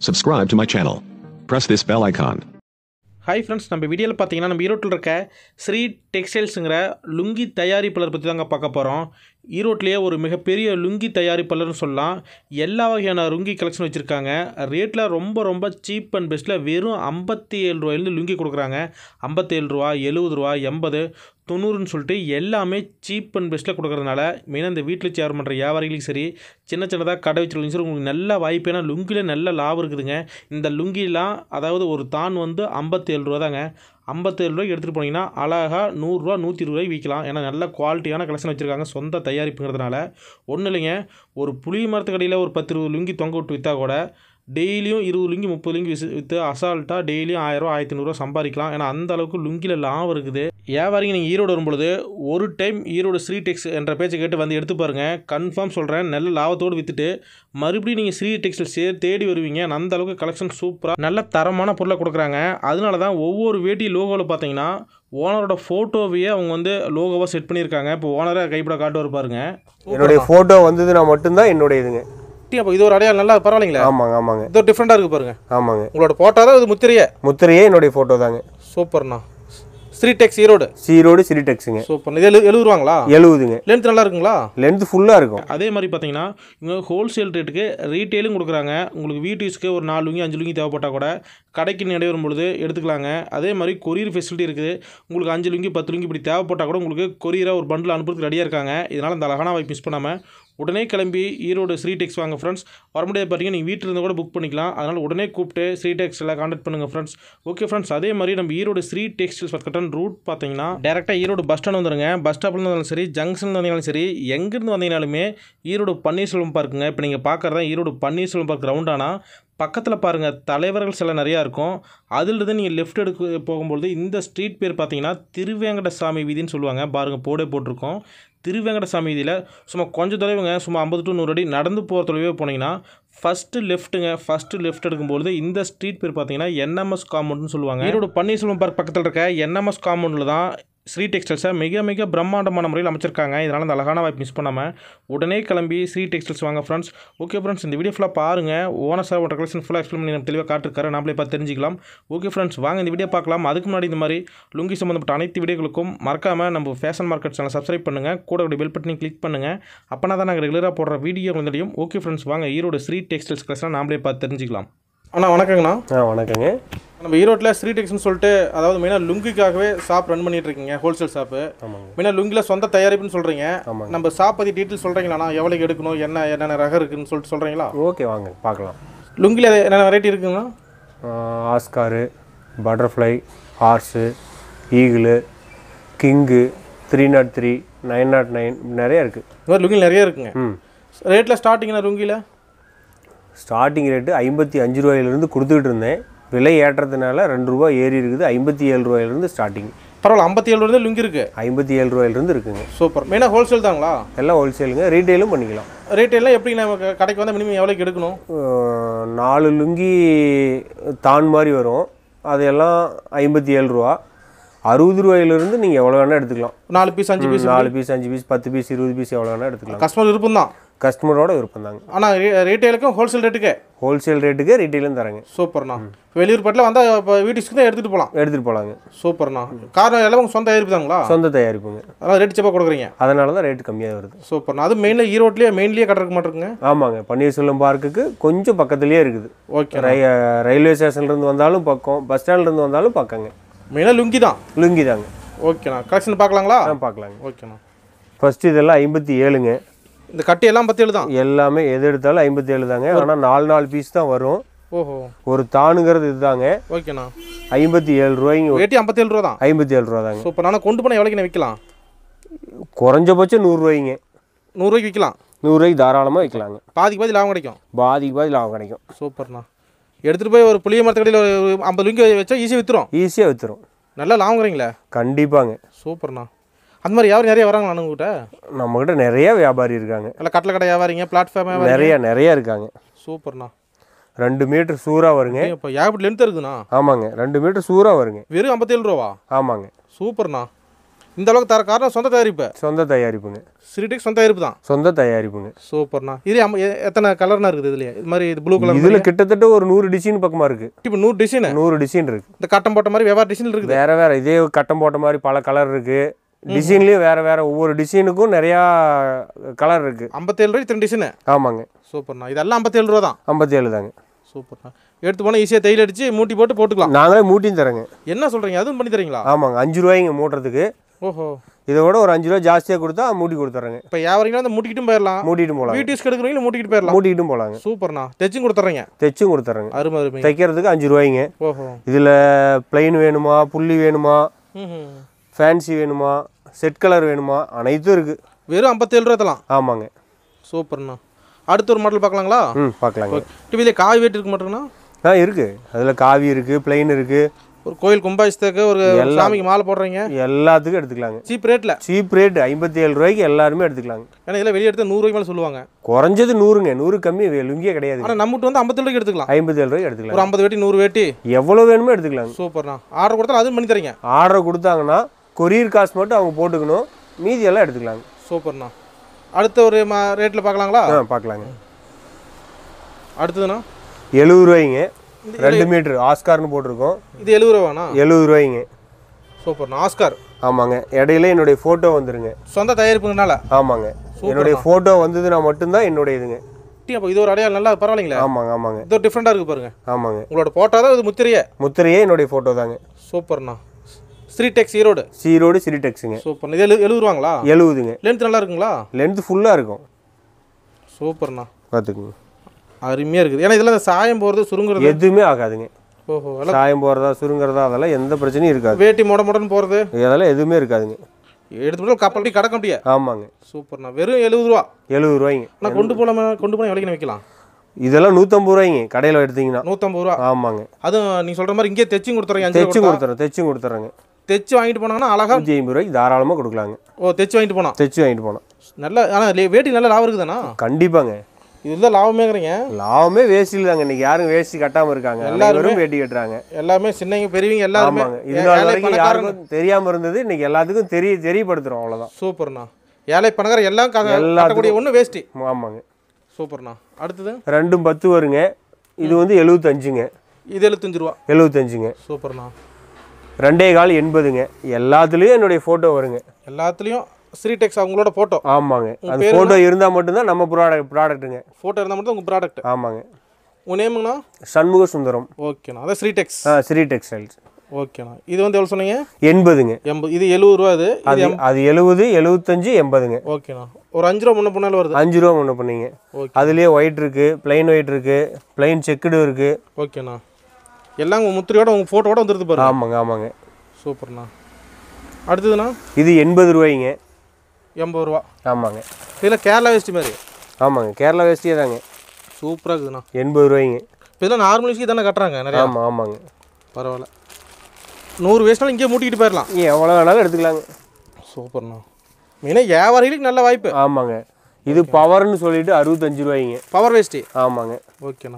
Subscribe to my channel. Press this bell icon. Hi friends நம்ம வீடியோவில் பார்த்தீங்கன்னா நம்ம ஈரோட்டில் இருக்க ஸ்ரீ டெக்ஸ்டைல்ஸுங்கிற லுங்கி தயாரிப்பாளர் பற்றி தாங்க பார்க்க போகிறோம் ஈரோட்லேயே ஒரு மிகப்பெரிய லுங்கி தயாரிப்பாளர்னு சொல்லலாம் எல்லா வகையான லுங்கி கலெக்ஷன் வச்சுருக்காங்க ரேட்டில் ரொம்ப ரொம்ப சீப் அண்ட் பெஸ்ட்டில் வெறும் ஐம்பத்தி ஏழு ரூபாயிலேருந்து லுங்கி கொடுக்குறாங்க ஐம்பத்தேழு ரூபா எழுபது ரூபா எண்பது தொண்ணூறுன்னு சொல்லிட்டு எல்லாமே சீப் அண்ட் பெஸ்ட்டில் கொடுக்குறதுனால மெயினாக இந்த வீட்டில் சேர் பண்ணுற வியாபாரிகளுக்கும் சரி சின்ன சின்னதாக கடை வச்சுருக்கீங்க சரி உங்களுக்கு நல்ல வாய்ப்பு ஏன்னா லுங்கியில் நல்ல லாபம் இருக்குதுங்க இந்த லுங்கிலாம் அதாவது ஒரு தான் வந்து ஐம்பத்தேழு ரூபா தாங்க ஐம்பத்தேழு ரூபாய்க்கு எடுத்துகிட்டு போனீங்கன்னா அழகாக நூறுரூவா நூற்றி இருபது ரூபாய்க்கு விற்கலாம் ஏன்னா நல்ல குவாலிட்டியான கலெக்ஷன் வச்சுருக்காங்க சொந்த தயாரிப்புங்கிறதுனால ஒன்றும் இல்லைங்க ஒரு புளி மரத்து கடையில் ஒரு பத்து இருபது லுங்கி தொங்க விட்டு விற்றா கூட டெய்லியும் இருபது லுங்கி முப்பது லுங்கி விசு விற்று அசால்ட்டாக டெய்லியும் ஆயிரரூவா ஆயிரத்தி நூறுரூவா சம்பாதிக்கலாம் ஏன்னா அந்த அளவுக்கு லுங்கியில் லாபம் இருக்குது வியாபாரிங்க நீங்கள் ஈரோடு வரும்பொழுது ஒரு டைம் ஈரோடு ஸ்ரீ டெக்ஸ் என்ற பேச்சை கேட்டு வந்து எடுத்து பாருங்கள் கன்ஃபார்ம் சொல்கிறேன் நல்ல லாபத்தோடு விற்றுட்டு மறுபடியும் நீங்கள் ஸ்ரீ டெக்ஸ்டைல் சே தேடி வருவீங்க அந்த அளவுக்கு கலெக்ஷன் சூப்பராக நல்ல தரமான பொருளை கொடுக்குறாங்க அதனால தான் ஒவ்வொரு வேட்டி லோகோவில் பார்த்தீங்கன்னா ஓனரோட ஃபோட்டோவையே அவங்க வந்து லோகோவாக செட் பண்ணியிருக்காங்க இப்போ ஓனரை கைப்பட காட்டுவார் பாருங்க என்னுடைய ஃபோட்டோ வந்ததுன்னா மட்டும்தான் என்னுடைய இதுங்க அப்போ இது ஒரு அடையாளம் நல்லா பரவாயில்லைங்களா ஆமாங்க ஆமாங்க இது டிஃப்ரெண்ட்டாக இருக்குது பாருங்க ஆமாங்க உங்களோட போட்டோ தான் இது முத்திரையே முத்திரையே என்னுடைய ஃபோட்டோ தாங்க சூப்பர்ண்ணா ஸ்ரீ டெக்ஸ் ஈரோடு சீரோடு சிரிடெக்ஸுங்க சூப்பர் இது எழு எழுபதுவாங்களா எழுபதுங்க லென்த் நல்லா இருக்குங்களா லென்த் ஃபுல்லாக இருக்கும் அதே மாதிரி பார்த்தீங்கன்னா இவங்க ஹோல்சேல் ரேட்டுக்கு ரீட்டெயிலும் கொடுக்குறாங்க உங்களுக்கு வீட்டு யூஸ்க்கு ஒரு நாலு லுங்கி அஞ்சு லுங்கி தேவைப்பட்டால் கூட கடைக்கு நடை வரும்பொழுது எடுத்துக்கலாங்க அதே மாதிரி கொரியர் ஃபெசிலிட்டி இருக்குது உங்களுக்கு அஞ்சு லுங்கி பத்து லுங்கி இப்படி தேவைப்பட்டால் கூட உங்களுக்கு கொரியராக ஒரு பண்டில் அனுப்புறதுக்கு ரெடியாக இருக்காங்க இதனால் இந்த அழகான வாய்ப்பு மிஸ் பண்ணாமல் உடனே கிளம்பி ஈரோடு ஸ்ரீ டெக்ஸ் வாங்க ஃப்ரெண்ட்ஸ் வர முடியாது பார்த்தீங்கன்னா நீங்கள் வீட்டில் இருந்து கூட புக் பண்ணிக்கலாம் அதனால் உடனே கூப்பிட்டு ஸ்ரீ டெக்ஸில் கான்டாக்ட் பண்ணுங்கள் ஃப்ரெண்ட்ஸ் ஓகே ஃப்ரெண்ட்ஸ் அதே மாதிரி நம்ம ஈரோடு ஸ்ரீ டெக்ஸ்டைல்ஸ் கட்டன் ரூட் பார்த்தீங்கன்னா டேரெக்டாக ஈரோடு பஸ் ஸ்டாண்ட் வந்துருங்க பஸ் ஸ்டாப்லேருந்து வந்தாலும் சரி ஜங்ஷன் வந்தீங்கனாலும் சரி எங்கேருந்து வந்தீங்கனாலுமே ஈரோடு பன்னீர்செல்வம் பார்க்குங்க இப்போ நீங்கள் பார்க்குறதா ஈரோடு பன்னீர்செல்வம் பார்க் கிரவுண்டானா பக்கத்தில் பாருங்கள் தலைவர்கள் சில நிறையா இருக்கும் அதிலிருந்து நீங்கள் லெஃப்ட் எடுக்க போகும்பொழுது இந்த ஸ்ட்ரீட் பேர் பார்த்தீங்கன்னா திருவேங்கடசாமி வீதின்னு சொல்லுவாங்க பாருங்கள் போடே போட்டிருக்கோம் திருவேங்கடசாமி வீதியில் சும்மா கொஞ்சம் தொலைவுங்க சும்மா ஐம்பது டு நூறு அடி நடந்து போகிற தொலைவே போனீங்கன்னா ஃபஸ்ட்டு லெஃப்ட்டுங்க ஃபஸ்ட்டு லெஃப்ட் எடுக்கும்பொழுது இந்த ஸ்ட்ரீட் பேர் பார்த்தீங்கன்னா என்எம்எஸ் காம்பவுண்ட்னு சொல்லுவாங்க ஈரோடு பன்னீர்செல்வம் பார்க் பக்கத்தில் இருக்க என்எம்எஸ் காம்பவுண்டில் தான் ஸ்ரீ டெக்ஸ்டைல்ஸை மிக மிக பிரம்மாண்டமான முறையில் அமைச்சிருக்காங்க இதனால் அந்த அழகான வாய்ப்பு மிஸ் பண்ணாமல் உடனே கிளம்பி ஸ்ரீ டெக்ஸ்டைல்ஸ் வாங்க ஃப்ரெண்ட்ஸ் ஓகே ஃப்ரெண்ட்ஸ் இந்த வீடியோ ஃபுல்லாக பாருங்கள் ஓனர் சார் ஒரு கலெக்ஷன் ஃபுல்லாக எக்ஸ்பிளைன் பண்ணி நம்ம தெளிவாக காட்டிருக்காரு நாமளே பார்த்து தெரிஞ்சிக்கலாம் ஓகே ஃப்ரெண்ட்ஸ் வாங்க இந்த வீடியோ பார்க்கலாம் அதுக்கு முன்னாடி இந்த மாதிரி லுங்கி சம்மந்தப்பட்ட அனைத்து வீடியோகளுக்கும் மறக்காமல் நம்ம ஃபேஷன் மார்க்கெட் சேனல் சப்ஸ்கிரைப் பண்ணுங்கள் கூட ஒரு பெல் பட்டனையும் கிளிக் பண்ணுங்கள் அப்போனா தான் நாங்கள் ரெகுலராக போடுற வீடியோ வந்துடையும் ஓகே ஃப்ரெண்ட்ஸ் வாங்க ஈரோடு ஸ்ரீ டெக்ஸ்டைல்ஸ் கலெக்ஷன் நாமளே பார்த்து தெரிஞ்சிக்கலாம் அண்ணா வணக்கங்கண்ணா ஆ வணக்கங்க நம்ம ஈரோட்டில் ஸ்ரீ டெக்ஸ்னு சொல்லிட்டு அதாவது மெயினாக லுங்கிக்காகவே ஷாப் ரன் பண்ணிட்டு இருக்கீங்க ஹோல்சேல் ஷாப்பு ஆமாங்க மெயினாக லுங்கியில் சொந்த தயாரிப்புன்னு சொல்கிறீங்க ஆமாங்க. நம்ம ஷாப் பற்றி டீட்டெயில் சொல்கிறீங்களாண்ணா எவ்வளோக்கு எடுக்கணும் என்ன என்னென்ன ரகம் இருக்குன்னு சொல்லிட்டு சொல்கிறீங்களா ஓகே வாங்க பார்க்கலாம் லுங்கியில் என்னென்ன வெரைட்டி இருக்குங்களா ஆ, Oscar butterfly horse eagle king three naught three nine naught nine நிறைய இருக்குது இந்த மாதிரி லுங்கில் நிறைய இருக்குங்க ம் ரேட்டில் ஸ்டார்டிங்னா லுங்கியில் ஸ்டார்டிங் ரேட்டு ஐம்பத்தி அஞ்சு ரூபாயிலிருந்து கொடுத்துக்கிட்டு இருந்தேன் விலை ஏற்றத்தினால ரெண்டு ரூபா ஏறி இருக்குது ஐம்பத்தி ஏழு ரூபாயிலிருந்து ஸ்டார்டிங் பரவாயில்ல ஐம்பத்தி ஏழு ரூபாய் லுங்கி இருக்குது ஐம்பத்தி ஏழு ரூபாயிலிருந்து இருக்குங்க சூப்பர் மெயினாக ஹோல்சேல் தாங்களா எல்லாம் ஹோல்சேலுங்க ரீட்டெயிலும் பண்ணிக்கலாம் ரேட் எல்லாம் எப்படி நம்ம கடைக்கு வந்தால் மினிமம் எவ்வளோக்கு எடுக்கணும் அஹ், நாலு லுங்கி தான் மாதிரி வரும் அதெல்லாம் ஐம்பத்தி ஏழு ரூபா அறுபது ரூபாயிலிருந்து நீங்கள் எவ்வளோ வேணால் எடுத்துக்கலாம் நாலு பீஸ் அஞ்சு பீஸ் நாலு பீஸ் அஞ்சு பீஸ் பத்து பீஸ் இருபது பீஸ் எவ்வளோ வேணால் எடுத்துக்கலாம் கஸ்டமர் விருப்பம் தான் கஸ்டமரோட விருப்பம் தாங்க ஆனால் ரீட்டைலுக்கும் ஹோல்சேல் ரேட்டுக்கே ஹோல்சேல் ரேட்டுக்கு ரீட்டெயிலும் தரேங்க சூப்பர்ண்ணா வெளியூர் பட்டில் வந்தால் இப்போ வீட்டுக்கு தான் எடுத்துகிட்டு போகலாம் எடுத்துகிட்டு போகலாங்க சூப்பர்ண்ணா காரணம் எல்லாம் உங்கள் சொந்த தயாரிப்பு தாங்களா சொந்த தயாரிப்புங்க அதனால் ரேட் செப்பாக கொடுக்குறீங்க அதனால தான் ரேட்டு கம்மியாக வருது சூப்பர்ண்ணா அது மெயினில் ஈரோட்லேயே மெயின்லேயே கடை இருக்க மாட்டிருக்குங்க ஆமாங்க பன்னீர்செல்வம் பார்க்குக்கு கொஞ்சம் பக்கத்துலேயே இருக்குது ஓகே ரை ரயில்வே ஸ்டேஷன்லேருந்து வந்தாலும் பக்கம் பஸ் ஸ்டாண்ட்லேருந்து வந்தாலும் பக்கங்க மெயினாக லுங்கி தான் லுங்கி தாங்க ஓகேண்ணா கலெக்ஷன் பார்க்கலாங்களா ஆ பார்க்கலாங்க ஓகேண்ணா ஃபஸ்ட்டு இதெல்லாம் ஐம்பத்தி ஏழுங்க இந்த கட்டி எல்லாம் பத்து ஏழு தான் எல்லாமே எது எடுத்தாலும் ஐம்பத்தி ஏழு தாங்க ஆனால் நாலு நாலு பீஸ் தான் வரும் ஓஹோ ஒரு தானுங்கிறது இதுதாங்க ஓகேண்ணா ஐம்பத்தி ஏழு ரூபாய்ங்க வேட்டி ஐம்பத்தேழு ரூபா தான் ஐம்பத்தி ஏழு ரூபா தாங்க சூப்பர் ஆனால் கொண்டு போனால் எவ்வளோக்கு விற்கலாம் குறைஞ்சபட்சம் நூறுரூவாய்ங்க நூறுரூவாய்க்கு விற்கலாம் நூறுரூவாய்க்கு தாராளமாக வைக்கலாங்க பாதிக்கு பாதி லாபம் கிடைக்கும் பாதிக்கு பாதி லாபம் கிடைக்கும் சூப்பர்ண்ணா எடுத்துகிட்டு போய் ஒரு புளிய மரத்துக்கடையில் ஒரு ஐம்பது லுங்கி வச்சா ஈஸியாக விற்றுரும் ஈஸியாக விற்றுரும் நல்லா லாபங்கிறீங்களே கண்டிப்பாங்க சூப்பர்ண்ணா அந்த மாதிரி யாரும் நிறைய வராங்களா உங்ககிட்ட நம்மக்கிட்ட நிறைய வியாபாரி இருக்காங்க நல்லா கட்டில் கடை வியாபாரிங்க பிளாட்ஃபார்ம் வியாபாரி நிறைய நிறைய இருக்காங்க சூப்பர்ண்ணா ரெண்டு மீட்டர் சூறாக வருங்க இப்போ ஏகப்பட்ட லென்த் இருக்குண்ணா ஆமாங்க ரெண்டு மீட்டர் சூறாக வருங்க வெறும் ஐம்பத்தேழு ரூபாவா ஆமாங்க சூப்பர்ண்ணா இந்த அளவுக்கு தர காரணம் சொந்த தயாரிப்பு சொந்த தயாரிப்புங்க சிரிடெக் சொந்த தயாரிப்பு தான் சொந்த தயாரிப்புங்க சூப்பர்ண்ணா இது அம்ம- எ- எத்தனை கலர்னா இருக்குது இதுலயே இது மாதிரி இது ப்ளூ கலர் இதில் கிட்டத்தட்ட ஒரு நூறு டிசைன் பக்கமாக இருக்குது இப்போ நூறு டிசைனு நூறு டிசைன் இருக்குது இந்த கட்டம் போட்ட மாதிரி வெவ்வேறு டிசைன் இருக்குது வேற வேற இதே கட்டம் போட்ட மாதிரி பல கலர் இருக்குது டிசைன்லேயும் வேற வேற ஒவ்வொரு டிசைனுக்கும் நிறையா கலர் இருக்குது ஐம்பத்தேழு ரூபாய் இத்தனை டிசைனு ஆமாங்க சூப்பர்ண்ணா இதெல்லாம் ஐம்பத்தேழு ரூபா தான் ஐம்பத்தேழு தாங்க சூப்பர்ண்ணா எடுத்து போனால் ஈஸியாக தையல் அடிச்சு மூட்டி போட்டு போட்டுக்கலாம் நாங்களே மூட்டியும் தரேங்க என்ன சொல்கிறீங்க அதுவும் பண்ணி தரீங்களா ஆமாங்க அஞ்சு ரூபாய்ங்க மூட்டுறதுக்கு ஓஹோ இதை விட ஒரு அஞ்சு ரூபா ஜாஸ்தியாக கொடுத்தா மூட்டி கொடுத்துட்றேங்க இப்போ வியாபாரிங்களா அந்த மூட்டிக்கிட்டும் போயிடலாம் மூட்டிட்டு போகலாங்க வீட்டு எடுக்கிறீங்களா மூட்டிக்கிட்டு போயிடலாம் மூட்டிக்கிட்டும் போகலாங்க சூப்பர்ண்ணா தைச்சும் கொடுத்துட்றீங்க தைச்சும் கொடுத்துட்றேங்க அருமை அருமை தைக்கிறதுக்கு அஞ்சு ரூபாய்ங்க ஓஹோ இதில் பிளைன் வேணுமா புள்ளி வேணுமா ம் ஃபேன்சி வேணுமா செட் கலர் வேணுமா அனைத்தும் இருக்குது வெறும் ஐம்பத்தேழு ரூபா தரலாம் ஆமாங்க சூப்பர்ண்ணா அடுத்த ஒரு மாடல் பார்க்கலாங்களா ம் பார்க்கலாங்க டிவியில் காய் வெயிட் இருக்க மாட்டேங்கண்ணா ஆ இருக்குது அதில் காவி இருக்குது பிளைன் இருக்குது ஒரு கோயில் கும்பாபிஷத்துக்கு ஒரு சாமிக்கு மாலை போடுறீங்க எல்லாத்துக்கும் எடுத்துக்கலாங்க சீப் ரேட்டில் சீப் ரேட் ஐம்பத்தி ஏழு ரூபாய்க்கு எல்லாருமே எடுத்துக்கலாங்க ஏன்னா இதெல்லாம் வெளியே எடுத்து நூறுரூவாய்க்கு மேலே சொல்லுவாங்க குறைஞ்சது நூறுங்க நூறு கம்மி லுங்கியே கிடையாது ஆனால் நம்மகிட்ட வந்து ஐம்பத்தேழு ரூபாய்க்கு எடுத்துக்கலாம் ஐம்பத்தி ஏழு ரூபாய்க்கு எடுத்துக்கலாம் ஒரு ஐம்பது வேட்டி நூறு வேட்டி எவ்வளோ வேணுமோ எடுத்துக்கலாங்க சூப்பர்ண்ணா ஆர்டர் கொடுத்தாலும் அதுவும் பண்ணி தரீங்க ஆர்டர் கொடுத்தாங்கன்னா கொரியர் காசு மட்டும் அவங்க போட்டுக்கணும் மீதி எல்லாம் எடுத்துக்கலாங்க சூப்பர்ண்ணா அடுத்த ஒரு மா ரேட்டில் பார்க்கலாங்களா ஆ பார்க்கலாங்க அடுத்ததுண்ணா எழுபது ரூபாய்ங்க ரெண்டு மீட்ரு ஆஸ்கார்னு போட்டிருக்கோம் இது எழுபது ரூபாண்ணா எழுபது ரூபாய்ங்க சூப்பர்ண்ணா ஆஸ்கார் ஆமாங்க இடையில என்னுடைய ஃபோட்டோ வந்துருங்க சொந்த தயாரிப்புங்கனால ஆமாங்க என்னுடைய ஃபோட்டோ வந்ததுன்னா மட்டும்தான் என்னுடைய இதுங்க அப்போ இது ஒரு அடையாளம் நல்லா பரவாயில்லைங்களா ஆமாங்க ஆமாங்க இது ஒரு டிஃப்ரெண்ட்டாக இருக்குது பாருங்க ஆமாங்க உங்களோட போட்டோ தான் இது முத்திரையே முத்திரையே என்னுடைய ஃபோட்டோ தாங்க சூப்பர்ண்ணா ஸ்ரீடெக்ஸ் ஈரோடு சீரோடு சிரிடெக்ஸுங்க சூப்பர்ண்ணா இது எழு எழுபது ரூபாங்களா எழுபதுங்க லென்த் நல்லா இருக்குங்களா லென்த்து ஃபுல்லாக இருக்கும் சூப்பர்ண்ணா பார்த்துக்குங்க அருமையாக இருக்குது ஏன்னா இதெல்லாம் இந்த சாயம் போகிறது சுருங்குறது எதுவுமே ஆகாதுங்க ஓஹோ எல்லாம் சாயம் போகிறதா சுருங்குறதா அதெல்லாம் எந்த பிரச்சனையும் இருக்காது வேட்டி மொட மொடன்னு போகிறது அதெல்லாம் எதுவுமே இருக்காதுங்க எடுத்து போட்டு கப்பல் அப்படி கடக்க முடியாது ஆமாங்க சூப்பர்ண்ணா வெறும் எழுபது ரூபா எழுபது ரூபாய்ங்க நான் கொண்டு போகலாமா கொண்டு போனால் விலைக்கு வைக்கலாம் இதெல்லாம் நூற்றம்பது ரூபாய்ங்க கடையில் எடுத்தீங்கன்னா நூற்றம்பது ரூபா ஆமாங்க அதுவும் நீ சொல்கிற மாதிரி இங்கே தைச்சும் கொடுத்துறீங்க அஞ்சு தைச்சும் ரூபா கொடுத்துறேன் தைச்சும் கொடுத்துட்றேங்க தைச்சு வாங்கிட்டு போனாங்கன்னா அழகா நூற்றி ஐம்பது ரூபாய்க்கு தாராளமாக கொடுக்கலாங்க ஓ தைச்சு வாங்கிட்டு போனான் தைச்சு வாங்கிட்டு போனோம் நல்ல ஆனால் வேட்டி நல்ல லாபம் இருக்குதாண்ணா கண்டிப்பாங்க இதுதான் லாபமேங்கிறீங்க லாபமே வேஸ்டில் தாங்க இன்னைக்கு யாரும் வேஷ்டி கட்டாமல் இருக்காங்க எல்லாரும் வேட்டி கட்டுறாங்க எல்லாமே சின்னங்க பெரியவங்க எல்லாருமே ஆமாங்க இது நாள் வரைக்கும் யாருக்கும் தெரியாமல் இருந்தது இன்னைக்கு எல்லாத்துக்கும் தெரிய தெரியப்படுத்துகிறோம் அவ்வளோதான் சூப்பர்ண்ணா ஏழை பணக்கார எல்லாம் க- எல்லாத்துக்கும். கட்டக்கூடிய ஒன்று வேஷ்டி ஆமாங்க சூப்பர்ண்ணா அடுத்தது ரெண்டும் பத்து வருங்க இது வந்து எழுபத்தஞ்சுங்க இது எழுபத்தஞ்சு ரூபா எழுபத்தஞ்சுங்க சூப்பர்ண்ணா ரெண்டே கால் எண்பதுங்க எல்லாத்துலேயும் என்னுடைய ஃபோட்டோ வருங்க எல்லாத்துலேயும் ஸ்ரீடெக்ஸ் அவங்களோட ஃபோட்டோ ஆமாங்க அந்த ஃபோட்டோ இருந்தால் மட்டும்தான் நம்ம ப்ராடக்ட் ப்ராடக்ட்டுங்க ஃபோட்டோ இருந்தால் மட்டும் உங்கள் ப்ராடக்ட் ஆமாங்க உங்கள் நேமுங்கண்ணா சண்முக சுந்தரம் ஓகேண்ணா அதான் ஸ்ரீடெக்ஸ் ஆ ஸ்ரீ டெக்ஸ்டைல்ஸ் ஓகேண்ணா இது வந்து எவ்வளோ சொன்னீங்க எண்பதுங்க எண்பது இது எழுபது ரூபா இது இது அது அது எழுபது எழுபத்தஞ்சு எண்பதுங்க ஓகேண்ணா ஒரு அஞ்சு ரூபா முன்ன பின்னால வருது அஞ்சு ரூபா முன்ன பண்ணீங்க ஓகே அதுலேயே ஒயிட் இருக்குது பிளைன் ஒயிட் இருக்குது பிளைன் செக்குடு இருக்குது ஓகேண்ணா எல்லாம் உங்கள் முத்திரையோட உங்கள் ஃபோட்டோவோட வந்துருது பாருங்க ஆமாங்க ஆமாங்க சூப்பர்ண்ணா அடுத்ததுண்ணா இது எண்பது ரூபாய்ங்க எண்பது ரூபா ஆமாங்க இதில் கேரளா வேஷ்டி மாதிரி ஆமாங்க கேரளா வேஷ்டியே தாங்க சூப்பராக இருக்குதுண்ணா எண்பது ரூபாய்ங்க இப்போ இதெல்லாம் நார்மல் வேஷ்டி தானே கட்டுறாங்க நிறையா ஆமாம் ஆமாங்க பரவாயில்ல நூறு வேஷ்டினாலும் இங்கேயே மூட்டிக்கிட்டு போயிடலாம் நீங்கள் எவ்வளோ வேணாலும் எடுத்துக்கலாங்க சூப்பர்ண்ணா மெயினாக வியாபாரிகளுக்கு நல்ல வாய்ப்பு ஆமாங்க இது பவர்னு சொல்லிட்டு அறுபத்தஞ்சு ரூபாய்ங்க பவர் வேஷ்டி ஆமாங்க ஓகேண்ணா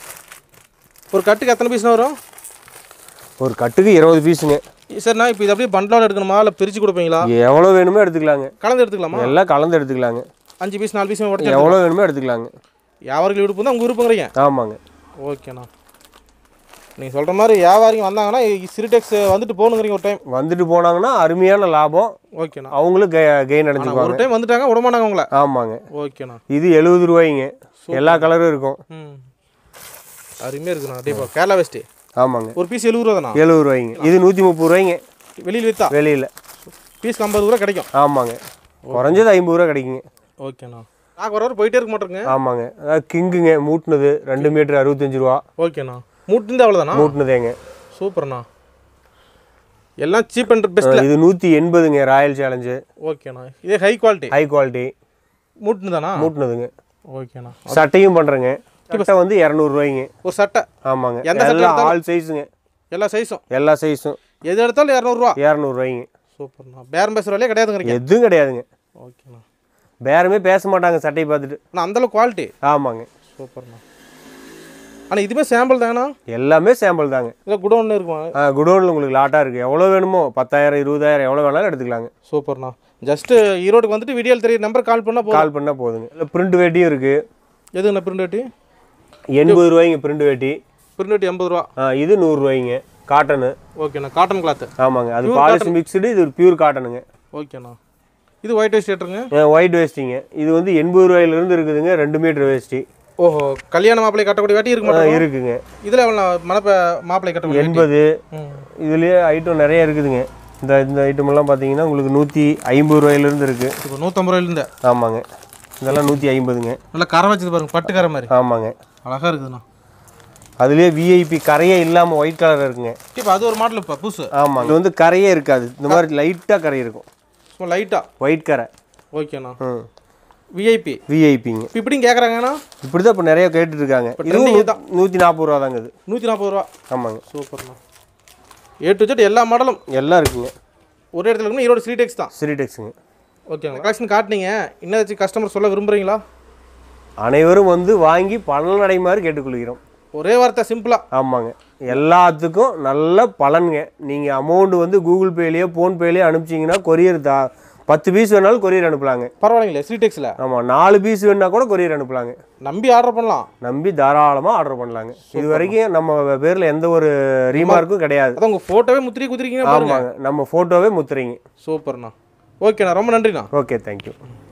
ஒரு கட்டுக்கு எத்தனை பீஸ்ண்ணா வரும் ஒரு கட்டுக்கு இருபது பீஸுங்க சரிண்ணா இப்போ இது அப்படியே பண்டலோட எடுக்கணுமா இல்லை பிரித்து கொடுப்பீங்களா எவ்வளோ வேணுமோ எடுத்துக்கலாங்க கலந்து எடுத்துக்கலாமா எல்லாம் கலந்து எடுத்துக்கலாங்க அஞ்சு பீஸ் நாலு பீஸ் உடச்சி எவ்வளோ வேணுமோ எடுத்துக்கலாங்க வியாபாரிகள் விருப்பம் தான் உங்கள் விருப்பங்கிறீங்க ஆமாங்க ஓகேண்ணா நீங்கள் சொல்கிற மாதிரி வியாபாரிங்க வந்தாங்கன்னா சிரிடெக்ஸ் வந்துட்டு போகணுங்கிறீங்க ஒரு டைம் வந்துட்டு போனாங்கன்னா அருமையான லாபம் ஓகேண்ணா அவங்களும் கெ கெயின் ஆனால் அடைஞ்சுக்குவாங்க ஒரு டைம் வந்துட்டாங்க விடமாட்டாங்க உங்களை ஆமாங்க ஓகேண்ணா இது எழுபது ரூபாய்ங்க எல்லா கலரும் இருக்கும் ம் அருமையாக இருக்குண்ணா டேப்பா கேரளா வேஷ்டி ஆமாங்க ஒரு பீஸ் எழுபது ரூபா தானா எழுபது ரூபாய்ங்க இது நூற்றி முப்பது ரூபாய்ங்க வெளியில் விற்றா வெளியில் பீஸ்க்கு ஐம்பது ரூபா கிடைக்கும் ஆமாங்க குறைஞ்சது ஐம்பது ரூபா கிடைக்குங்க ஓகேண்ணா நான் ஒரு வாரம் போயிட்டே இருக்க மாட்டேங்க ஆமாங்க அதாவது கிங்குங்க மூட்டினது ரெண்டு மீட்டர் அறுபத்தஞ்சு ரூபா ஓகேண்ணா மூட்டு அவ்வளோதானா மூட்டினதேங்க சூப்பர்ண்ணா எல்லாம் சீப் அண்ட் பெஸ்ட்டில் இது நூற்றி எண்பதுங்க ராயல் சேலஞ்சு ஓகேண்ணா இதே ஹை குவாலிட்டி ஹை குவாலிட்டி மூட்டுன்னு தானா மூட்டினதுங்க ஓகேண்ணா சட்டையும் பண்ணுறேங்க சட்டை வந்து இரநூறுவாய்ங்க ஒரு சட்டை ஆமாங்க எந்த சட்டை எல்லாம் எடுத்தாலும்? ஆல் சைஸுங்க எல்லா சைஸும் எல்லா சைஸும் எது எடுத்தாலும் இரநூறுவா இரநூறுவாய்ங்க சூப்பர்ண்ணா பேரம் பேசுகிற வேலையே கிடையாதுங்கிறீங்க எதுவும் கிடையாதுங்க ஓகேண்ணா பேரமே பேச மாட்டாங்க சட்டையை பார்த்துட்டு நான் அந்தளவு குவாலிட்டி ஆமாங்க சூப்பர்ண்ணா ஆனால் இதுவுமே சாம்பிள் தாங்கண்ணா எல்லாமே சாம்பிள் தாங்க இல்லை குடோன்னு இருக்குமா குடோனில் உங்களுக்கு லாட்டாக இருக்குது எவ்வளோ வேணுமோ பத்தாயிரம் இருபதாயிரம் எவ்வளோ வேணாலும் எடுத்துக்கலாங்க சூப்பர்ண்ணா ஜஸ்ட்டு ஈரோடுக்கு வந்துட்டு வீடியோவில் தெரிய நம்பர் கால் பண்ணால் போதும் கால் பண்ணால் போதுங்க இல்லை பிரிண்ட் வேட்டியும் இருக்குது எதுங்கண்ணா பிரிண்ட் வெட்டி எண்பது ரூபாய்ங்க பிரிண்ட் வேட்டி பிரிண்ட் வெட்டி எண்பது ரூபா ஆ, இது நூறுரூவாய்ங்க காட்டனு ஓகேண்ணா காட்டன் கிளாத்து ஆமாங்க அது பாலிஷ் மிக்ஸ்டு இது ஒரு பியூர் காட்டனுங்க ஓகேண்ணா இது ஒயிட் வேஸ்ட் ஏட்டுருங்க ஒயிட் வேஸ்டிங்க இது வந்து எண்பது ரூபாயிலிருந்து இருக்குதுங்க ரெண்டு மீட்டர் வேஷ்டி ஓஹோ கல்யாண மாப்பிள்ளை கட்டக்கூடிய வேட்டி இருக்கு ஆ, மாட்டோம் இருக்குங்க இதில் எவ்வளோ மணப்ப மாப்பிள்ளை கட்டக்கூடிய வேட்டி? எண்பது ம் இதுலேயே ஐட்டம் நிறைய இருக்குதுங்க இந்த இந்த ஐட்டம் எல்லாம் பார்த்தீங்கன்னா உங்களுக்கு நூற்றி ஐம்பது ரூபாயிலிருந்து இருக்குது இப்போ நூற்றம்பது ரூபாயிலேருந்து ஆமாங்க இதெல்லாம் நூற்றி ஐம்பதுங்க நல்லா கரை வச்சது பாருங்க பட்டு கரை மாதிரி ஆமாங்க அழகாக இருக்குதுண்ணா அதுலேயே விஐபி கரையே இல்லாமல் ஒயிட் கலர் இருக்குங்க இப்போ அது ஒரு மாடல் இப்போ புதுசு ஆமாங்க இது வந்து கரையே இருக்காது இந்த மாதிரி லைட்டாக கரை இருக்கும் சும்மா லைட்டாக ஒயிட் கரை ஓகேண்ணா ம் விஐபி விஐபிங்க இப்போ இப்படியும் கேட்குறாங்கண்ணா இப்படி தான் இப்போ நிறைய கேட்டுட்டு இருக்காங்க இதுவும் trending நூ- நூற்றி நாற்பது ரூபா தாங்க இது நூற்றி நாற்பது ரூபா ஆமாங்க சூப்பர்ண்ணா ஏ டு ஜெட் எல்லா மாடலும் எல்லாம் இருக்குங்க ஒரே இடத்துல இருக்குன்னா ஈரோடு ஸ்ரீடெக்ஸ் தான் சிரிடெக்ஸுங்க ஓகேங்களா கலெக்ஷன் காட்டினீங்க இன்னும் ஏதாச்சும் கஸ்டமர் சொல்ல விரும்புகிறீங்களா அனைவரும் வந்து வாங்கி பலனடைமாறு கேட்டுக்கொள்கிறோம் ஒரே வார்த்தை சிம்பிளாக ஆமாங்க எல்லாத்துக்கும் நல்ல பலனுங்க நீங்கள் அமௌண்ட் வந்து கூகுள் பேலேயோ ஃபோன்பேலேயோ அனுப்பிச்சிங்கன்னா கொரியர் தா பத்து பீஸ் வேணாலும் கொரியர் அனுப்பலாங்க பரவாயில்லைங்களே ஸ்ரீடெக்ஸில் ஆமாம் நாலு பீஸ் வேணா கூட கொரியர் அனுப்பலாங்க நம்பி ஆர்டர் பண்ணலாம் நம்பி தாராளமாக ஆர்டர் பண்ணலாங்க இது வரைக்கும் நம்ம பேரில் எந்த ஒரு ரீமார்க்கும் கிடையாது அதான் உங்கள் ஃபோட்டோவே முத்திரி குத்திரிக்கீங்க பாருங்க ஆமாங்க நம்ம ஃபோட்டோவே முத்துறீங்க சூப்பர்ண்ணா ஓகேண்ணா ரொம்ப நன்றிண்ணா ஓகே தேங்க்யூ